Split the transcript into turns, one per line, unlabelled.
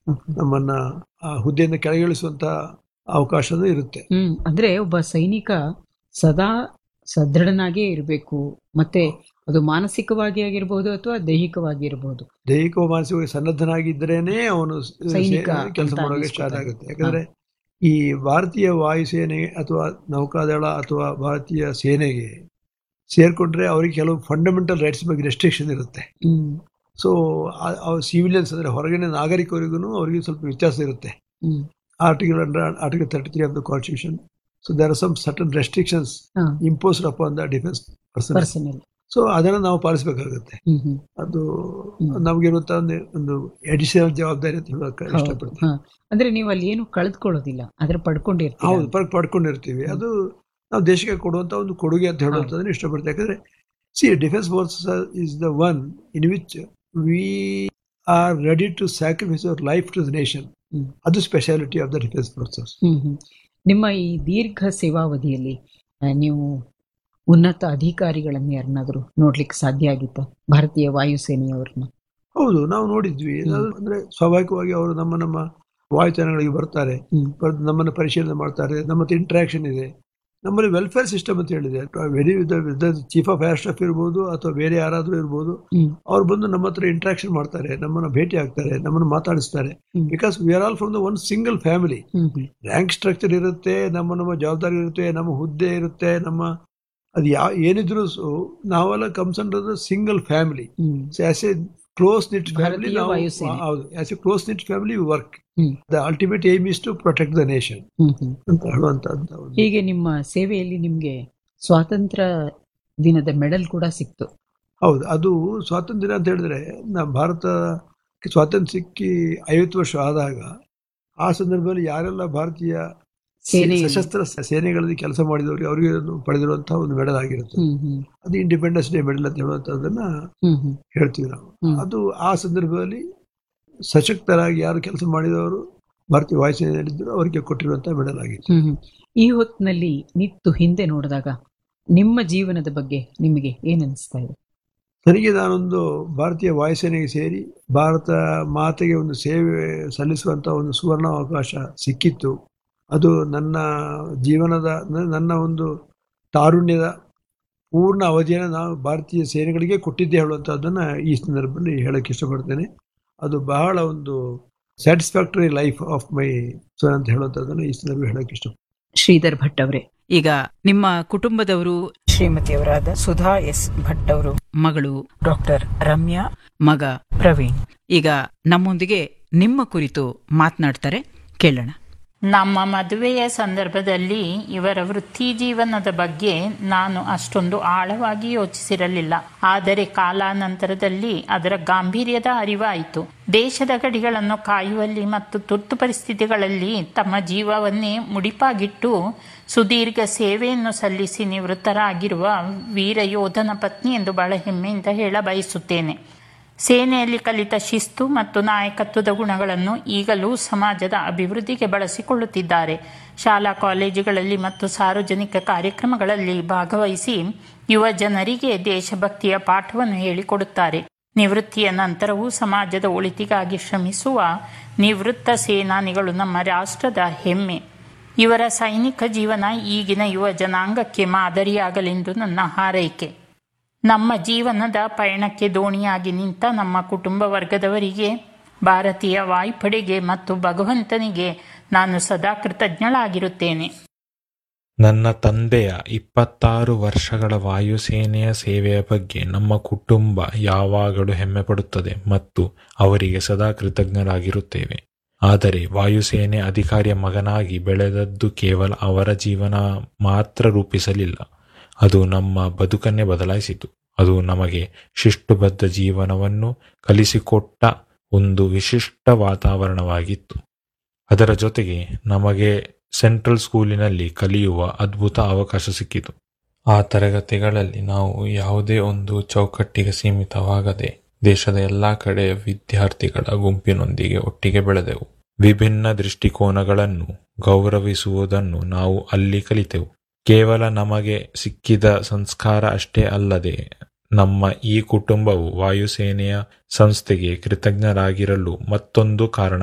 ಹ್ಮ್, ಹ್ಮ್.
ನಮ್ಮನ್ನ ಆ ಹುದ್ದೆಯಿಂದ ಕೆಳಗಿಳಿಸುವಂತ ಅವಕಾಶನೂ ಇರುತ್ತೆ
ಹ್ಮ್ ಅಂದ್ರೆ ಒಬ್ಬ ಸೈನಿಕ ಸದಾ ಸದೃಢನಾಗೇ ಇರಬೇಕು ಮತ್ತೆ ಅದು ಮಾನಸಿಕವಾಗಿ ಆಗಿರ್ಬೋದು ಅಥವಾ ದೈಹಿಕವಾಗಿ ಇರಬಹುದು
ದೈಹಿಕ ಮಾನಸಿಕವಾಗಿ ಸನ್ನದ್ಧನಾಗಿದ್ದರೇನೆ ಅವನು
ಸೈನಿಕ
ಕೆಲಸ
ಅಂತ
ಮಾಡುವಾಗ
ಅನ್ನಿಸ್ಕೊತಾರೆ.
ಸ್ಟಾರ್ಟ್ ಆಗುತ್ತೆ ಯಾಕಂದ್ರೆ ಈ ಭಾರತೀಯ ವಾಯುಸೇನೆ ಅಥವಾ ನೌಕಾದಳ ಅಥವಾ ಭಾರತೀಯ ಸೇನೆಗೆ ಸೇರ್ಕೊಂಡ್ರೆ ಅವರಿಗೆ ಕೆಲವು ಫಂಡಮೆಂಟಲ್ ರೈಟ್ಸ್ ಬಗ್ಗೆ ರೆಸ್ಟ್ರಿಕ್ಷನ್ ಇರುತ್ತೆ
ಹ್ಮ್
ಸೊ ಸಿವಿಲಿಯನ್ಸ್ ಅಂದ್ರೆ ಹೊರಗಿನ ನಾಗರಿಕರಿಗೂ ಅವರಿಗೆ ಸ್ವಲ್ಪ ವ್ಯತ್ಯಾಸ ಇರುತ್ತೆ
hmm
article under article thirty three of the constitution so there are some certain restrictions
ah
imposed upon the defence person
personnel
so ಅದನ್ನು ನಾವು ಪಾಲಿಸಬೇಕಾಗುತ್ತೆ
ಹ್ಮ್ ಹ್ಮ್
ಅದು
ಹ್ಮ್.
ನಮಗಿರುವಂತ ಒಂದು ಒಂದು ಅಡಿಷನಲ್ ಜವಾಬ್ದಾರಿ ಅಂತ ಹೇಳೋಕೆ
ಹೌದು
ಇಷ್ಟಪಡ್ತೀನಿ
ಹಾ ಅಂದ್ರೆ ನೀವು ಅಲ್ಲಿ ಏನು ಕಳೆದುಕೊಳ್ಳೋದಿಲ್ಲ ಆದ್ರೆ ಪಡ್ಕೊಂಡಿರ್ತೀರ
ಹೌದು ಪರ್ ಪಡ್ಕೊಂಡಿರ್ತೀವಿ ಅದು ನಾವು ದೇಶಕ್ಕೆ ಕೊಡುವಂತ ಒಂದು ಕೊಡುಗೆ ಅಂತ ಹೇಳುವಂತದನ್ನ ಇಷ್ಟಪಡ್ತೀವಿ ಯಾಕಂದ್ರೆ see defence force is the one in which we are ready to sacrifice our life to the nation
hmm.
ಅದು speciality of the defence forces
hmm hmm ನಿಮ್ಮ ಈ ದೀರ್ಘ ಸೇವಾವಧಿಯಲ್ಲಿ ಆ, ನೀವು ಉನ್ನತ ಅಧಿಕಾರಿಗಳನ್ನ ಯಾರನ್ನಾದ್ರೂ ನೋಡ್ಲಿಕ್ಕೆ ಸಾಧ್ಯ ಆಗಿತ್ತ ಭಾರತೀಯ ವಾಯುಸೇನೆಯವ್ರನ್ನ
ಹೌದು ನಾವು ನೋಡಿದ್ವಿ
ಹ್ಮ್.
ಅದು ಅಂದ್ರೆ ಸ್ವಾಭಾವಿಕವಾಗಿ ಅವರು ನಮ್ಮ ನಮ್ಮ ವಾಯುಯಾನಗಳಿಗೆ ಬರ್ತಾರೆ
ಹ್ಮ್.
ಬರ್- ನಮ್ಮನ್ನ ಪರಿಶೀಲನೆ ಮಾಡ್ತಾರೆ ನಮ್ಮ ಹತ್ರ ಇಂಟ್ರಾಕ್ಷನ್ ಇದೆ ನಮ್ಮಲ್ಲಿ ವೆಲ್ಫೇರ್ ಸಿಸ್ಟಮ್ ಅಂತ ಹೇಳಿದೆ very chief of air staff ಇರ್ಬೋದು ಅಥವಾ ಬೇರೆ ಯಾರಾದ್ರೂ ಇರ್ಬೋದು
ಹ್ಮ್
ಅವ್ರು ಬಂದು ನಮ್ಮ ಹತ್ರ ಇಂಟ್ರಾಕ್ಷನ್ ಮಾಡ್ತಾರೆ ನಮ್ಮನ್ನ ಭೇಟಿ ಆಗ್ತಾರೆ ನಮ್ಮನ್ನ ಮಾತಾಡಿಸ್ತಾರೆ
hmm.
Because we are all from the one single family
hmm hmm
rank structure ಇರುತ್ತೆ ನಮ್ಮ ನಮ್ಮ ಜವಾಬ್ದಾರಿ ಇರುತ್ತೆ ನಮ್ಮ ಹುದ್ದೆ ಇರುತ್ತೆ ನಮ್ಮ ಅದು ಯಾವ ಏನಿದ್ರು ನಾವೆಲ್ಲ comes under the single family
hmm
as a close knit family
ಭಾರತೀಯ ವಾಯುಸೇನೆ.
ಹೌದು as a close knit family work
hmm.
The ultimate aim is to protect the nation
hmm hmm
ಅಂತ ಹೇಳುವಂತ ಒಂದು
ಹೀಗೆ ನಿಮ್ಮ ಸೇವೆಯಲ್ಲಿ ನಿಮ್ಗೆ ಸ್ವಾತಂತ್ರ್ಯ ದಿನದ ಮೆಡಲ್ ಕೂಡ ಸಿಕ್ತು
ಹೌದು ಅದು ಸ್ವಾತಂತ್ರ್ಯ ದಿನ ಅಂತ ಹೇಳಿದ್ರೆ ನಮ್ಮ ಭಾರತ ಸ್ವಾತಂತ್ರ್ಯ ಸಿಕ್ಕಿ ಐವತ್ತು ವರ್ಷ ಆದಾಗ ಆ ಸಂದರ್ಭದಲ್ಲಿ ಯಾರೆಲ್ಲ ಭಾರತೀಯ
ಸೇನೆ
ಸಶಸ್ತ್ರ ಸೇನೆಗಳಲ್ಲಿ ಕೆಲಸ ಮಾಡಿದವರಿಗೆ ಅವರಿಗೆ ಪಡೆದಿರುವಂತಹ ಒಂದು ಮೆಡಲ್ ಆಗಿರುತ್ತೆ
ಹ್ಮ್ ಹ್ಮ್
ಅದು ಇಂಡಿಪೆಂಡೆನ್ಸ್ ಡೇ ಮೆಡಲ್ ಅಂತ ಹೇಳುವಂತದನ್ನ
ಹ್ಮ್ ಹ್ಮ್
ಹೇಳ್ತೀವಿ ನಾವು
ಹ್ಮ್.
ಅದು ಆ ಸಂದರ್ಭದಲ್ಲಿ ಸಶಕ್ತರಾಗಿ ಯಾರು ಕೆಲಸ ಮಾಡಿದವರು ಭಾರತೀಯ ವಾಯುಸೇನೆಯಲ್ಲಿದ್ದರು ಅವರಿಗೆ ಕೊಟ್ಟಿರುವಂತಹ ಮೆಡಲ್ ಆಗಿತ್ತು
ಹ್ಮ್ ಹ್ಮ್. ಈ ಹೊತ್ತಿನಲ್ಲಿ ನಿತ್ತು ಹಿಂದೆ ನೋಡಿದಾಗ ನಿಮ್ಮ ಜೀವನದ ಬಗ್ಗೆ ನಿಮಗೆ ಏನ್ ಅನಿಸ್ತಾ ಇದೆ
ನನಗೆ ನಾನೊಂದು ಭಾರತೀಯ ವಾಯುಸೇನೆಗೆ ಸೇರಿ ಭಾರತ ಮಾತೆಗೆ ಒಂದು ಸೇವೆ ಸಲ್ಲಿಸುವಂತ ಒಂದು ಸುವರ್ಣ ಅವಕಾಶ ಸಿಕ್ಕಿತ್ತು ಅದು ನನ್ನ ಜೀವನದ ನ- ನನ್ನ ಒಂದು ತಾರುಣ್ಯದ ಪೂರ್ಣ ಅವಧಿಯನ್ನು ನಾವು ಭಾರತೀಯ ಸೇನೆಗಳಿಗೆ ಕೊಟ್ಟಿದ್ದೆ ಹೇಳುವಂಥದ್ದನ್ನ ಈ ಸಂದರ್ಭದಲ್ಲಿ ಹೇಳಕ್ಕೆ ಇಷ್ಟಪಡ್ತೇನೆ ಅದು ಬಹಳ ಒಂದು satisfactory life of my son ಅಂತ ಹೇಳುವಂಥದ್ದನ್ನ ಈ ಸಂದರ್ಭ ಹೇಳಕ್ಕೆ ಇಷ್ಟ
ಶ್ರೀಧರ್ ಭಟ್ ಅವರೇ ಈಗ ನಿಮ್ಮ ಕುಟುಂಬದವರು ಶ್ರೀಮತಿಯವರಾದ ಸುಧಾ ಎಸ್ ಭಟ್ ಅವರು ಮಗಳು ಡಾಕ್ಟರ್ ರಮ್ಯಾ ಮಗ ಪ್ರವೀಣ್ ಈಗ ನಮ್ಮೊಂದಿಗೆ ನಿಮ್ಮ ಕುರಿತು ಮಾತನಾಡ್ತಾರೆ ಕೇಳೋಣ
ನಮ್ಮ ಮದುವೆಯ ಸಂದರ್ಭದಲ್ಲಿ ಇವರ ವೃತ್ತಿ ಜೀವನದ ಬಗ್ಗೆ ನಾನು ಅಷ್ಟೊಂದು ಆಳವಾಗಿ ಯೋಚಿಸಿರಲಿಲ್ಲ ಆದರೆ ಕಾಲಾನಂತರದಲ್ಲಿ ಅದರ ಗಾಂಭೀರ್ಯದ ಅರಿವಾಯಿತು ದೇಶದ ಗಡಿಗಳನ್ನು ಕಾಯುವಲ್ಲಿ ಮತ್ತು ತುರ್ತು ಪರಿಸ್ಥಿತಿಗಳಲ್ಲಿ ತಮ್ಮ ಜೀವವನ್ನೇ ಮುಡಿಪಾಗಿಟ್ಟು ಸುದೀರ್ಘ ಸೇವೆಯನ್ನು ಸಲ್ಲಿಸಿ ನಿವೃತ್ತರಾಗಿರುವ ವೀರ ಯೋಧನ ಪತ್ನಿ ಎಂದು ಬಹಳ ಹೆಮ್ಮೆಯಿಂದ ಹೇಳ ಬಯಸುತ್ತೇನೆ ಸೇನೆಯಲ್ಲಿ ಕಲಿತ ಶಿಸ್ತು ಮತ್ತು ನಾಯಕತ್ವದ ಗುಣಗಳನ್ನು ಈಗಲೂ ಸಮಾಜದ ಅಭಿವೃದ್ಧಿಗೆ ಬಳಸಿಕೊಳ್ಳುತ್ತಿದ್ದಾರೆ ಶಾಲಾ ಕಾಲೇಜುಗಳಲ್ಲಿ ಮತ್ತು ಸಾರ್ವಜನಿಕ ಕಾರ್ಯಕ್ರಮಗಳಲ್ಲಿ ಭಾಗವಹಿಸಿ ಯುವ ಜನರಿಗೆ ದೇಶಭಕ್ತಿಯ ಪಾಠವನ್ನು ಹೇಳಿಕೊಡುತ್ತಾರೆ ನಿವೃತ್ತಿಯ ನಂತರವೂ ಸಮಾಜದ ಒಳಿತಿಗಾಗಿ ಶ್ರಮಿಸುವ ನಿವೃತ್ತ ಸೇನಾನಿಗಳು ನಮ್ಮ ರಾಷ್ಟ್ರದ ಹೆಮ್ಮೆ ಇವರ ಸೈನಿಕ ಜೀವನ ಈಗಿನ ಯುವ ಜನಾಂಗಕ್ಕೆ ಮಾದರಿಯಾಗಲೆಂದು ನನ್ನ ಹಾರೈಕೆ ನಮ್ಮ ಜೀವನದ ಪಯಣಕ್ಕೆ ದೋಣಿಯಾಗಿ ನಿಂತ ನಮ್ಮ ಕುಟುಂಬ ವರ್ಗದವರಿಗೆ ಭಾರತೀಯ ವಾಯುಪಡೆಗೆ ಮತ್ತು ಭಗವಂತನಿಗೆ ನಾನು ಸದಾ ಕೃತಜ್ಞಳಾಗಿರುತ್ತೇನೆ
ನನ್ನ ತಂದೆಯ ಇಪ್ಪತ್ತಾರು ವರ್ಷಗಳ ವಾಯುಸೇನೆಯ ಸೇವೆಯ ಬಗ್ಗೆ ನಮ್ಮ ಕುಟುಂಬ ಯಾವಾಗಲೂ ಹೆಮ್ಮೆ ಪಡುತ್ತದೆ ಮತ್ತು ಅವರಿಗೆ ಸದಾ ಕೃತಜ್ಞರಾಗಿರುತ್ತೇವೆ ಆದರೆ ವಾಯುಸೇನೆ ಅಧಿಕಾರಿಯ ಮಗನಾಗಿ ಬೆಳೆದದ್ದು ಕೇವಲ ಅವರ ಜೀವನ ಮಾತ್ರ ರೂಪಿಸಲಿಲ್ಲ ಅದು ನಮ್ಮ ಬದುಕನ್ನೇ ಬದಲಾಯಿಸಿತು ಅದು ನಮಗೆ ಶಿಷ್ಟುಬದ್ಧ ಜೀವನವನ್ನು ಕಲಿಸಿಕೊಟ್ಟ ಒಂದು ವಿಶಿಷ್ಟ ವಾತಾವರಣವಾಗಿತ್ತು ಅದರ ಜೊತೆಗೆ ನಮಗೆ ಸೆಂಟ್ರಲ್ ಸ್ಕೂಲಿನಲ್ಲಿ ಕಲಿಯುವ ಅದ್ಭುತ ಅವಕಾಶ ಸಿಕ್ಕಿತು ಆ ತರಗತಿಗಳಲ್ಲಿ ನಾವು ಯಾವುದೇ ಒಂದು ಚೌಕಟ್ಟಿಗೆ ಸೀಮಿತವಾಗದೆ ದೇಶದ ಎಲ್ಲಾ ಕಡೆ ವಿದ್ಯಾರ್ಥಿಗಳ ಗುಂಪಿನೊಂದಿಗೆ ಒಟ್ಟಿಗೆ ಬೆಳೆದೆವು ವಿಭಿನ್ನ ದೃಷ್ಟಿಕೋನಗಳನ್ನು ಗೌರವಿಸುವುದನ್ನು ನಾವು ಅಲ್ಲಿ ಕಲಿತೆವು ಕೇವಲ ನಮಗೆ ಸಿಕ್ಕಿದ ಸಂಸ್ಕಾರ ಅಷ್ಟೇ ಅಲ್ಲದೆ ನಮ್ಮ ಈ ಕುಟುಂಬವು ವಾಯುಸೇನೆಯ ಸಂಸ್ಥೆಗೆ ಕೃತಜ್ಞರಾಗಿರಲು ಮತ್ತೊಂದು ಕಾರಣ